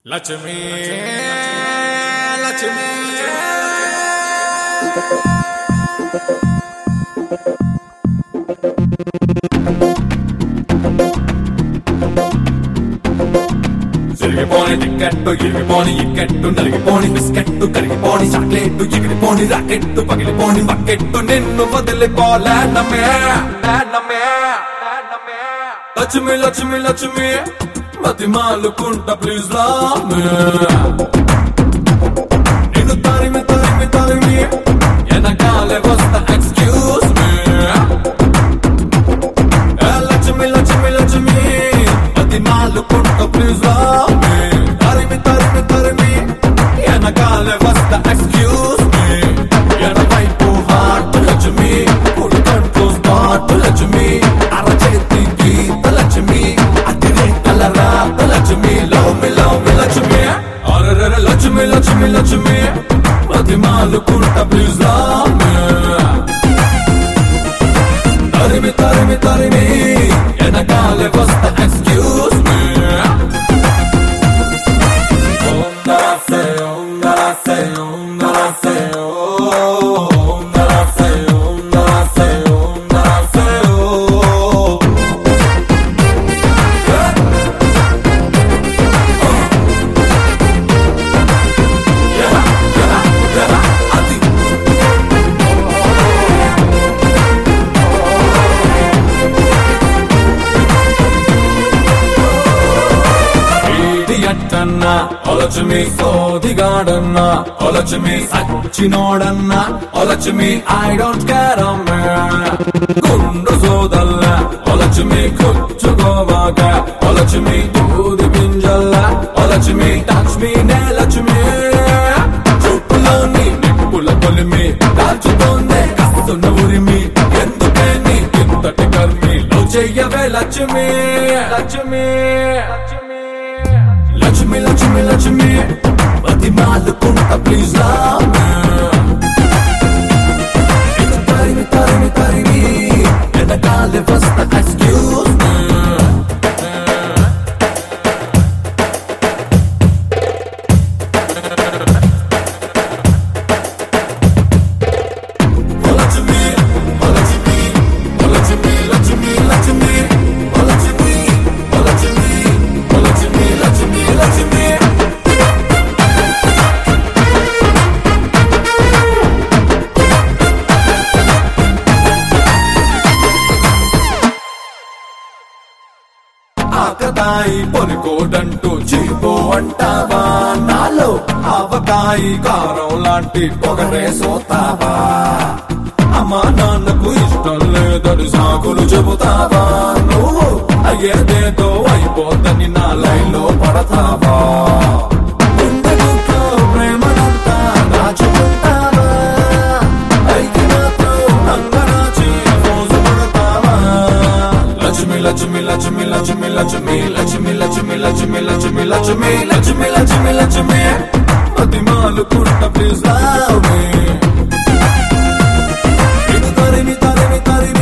లక్ష్మి లక్ష్మి సిరిగిపోని టికెట్టు ఇరిగిపోని ఇక్కెట్టు నలిగిపోని బిస్కెట్టు కరిగిపోని చాక్లెట్టు ఎగిరిపోని రాకెట్టు పగిలిపోని బకెట్టు నిన్ను వదిలిపోలేనమే లేనమే, లేనమే. లక్ష్మి లక్ష్మి లక్ష్మి మతి మాలుకుంట ప్లీజ్ రామే నిన్ను తరిమి తరిమి తరిమి వెనకాలే వస్తా ఎక్స్క్యూజ్ మీ లక్ష్మి లక్ష్మి లక్ష్మి మతి మాలుకుంట ప్లీజ్ రామే తరిమి తరిమి తరిమి వెనకాలే వస్తా ఎక్స్క్యూజ్ మీ ఎడవైపు హార్ట్ లక్ష్మి కుడి కంట్లో స్పాట్ లక్ష్మి అరచేతి గీత లక్ష్మి అతిరే కలరాత Lakshmi love me love me Lakshmi అరరర లక్ష్మి లక్ష్మి లక్ష్మి మతి మాలుకుంట ప్లీజ్ రామే తరిమి తరిమి తరిమి వెనకాలే వస్తా ఎక్స్క్యూజ్ మీ ఓం నరసే ఓం నరసే ఓం నరసే ఓం నరసే ఓం నరసే ఓం నరసే ఓ అది ఇడియట్టన్న ఒలచుమి సోదిగాడన్న ఒలచుమి సచ్చినోడన్న ఒలచుమి ఐ డోంట్ కేర్ అమ్మ గుండు సోదల్ల ఒలచుమి కుచ్చుకోవాక ఒలచుమి ఊది పింజల్ల ఒలచుమి టచ్ మీ నేలచుమి చుట్టులోని నిప్పుల కొలిమి దాచుతోందే కస్తున్న ఉరిమి ఎందుకే నీ ఇంతటి కర్మి లో చెయ్యవే లక్ష్మి లక్ష్మి లక్ష్మి లక్ష్మి లక్ష్మి మతి మాలుకుంట ప్లీజ్ రామే ఇది తరిమి తరిమి తరిమి వెనకాలే వస్తా ఎక్స్క్యూజ్ మీ లక్ష్మి లక్ష్మి లక్ష్మి లక్ష్మి లక్ష్మి లక్ష్మి లక్ష్మి లక్ష్మి లక్ష్మి లక్ష్మి ఆకతాయి పొనుకోడంటూ చీపు అంటావా నాలో ఆవకాయి కారం లాంటి పొగరే సోతావా అమ్మా నాన్నకు ఇష్టం లేదని సాకులు చెబుతావా నువ్వు అయ్యేదేదో అయిపోద్దని నా లైన్లో పడతావా గుండెలతో ప్రేమనంతా దాచుకుంటావా పైకి మాత్రం నంగరాచి మోజు పడతావా లక్ష్మి లక్ష్మి లక్ష్మి లక్ష్మి లక్ష్మి లక్ష్మి లక్ష్మి లక్ష్మి లక్ష్మి లక్ష్మి లక్ష్మి లక్ష్మి లక్ష్మి మతి మాలుకుంట ప్లీజ్ రావే ఇది తరిమి తరిమి తరిమి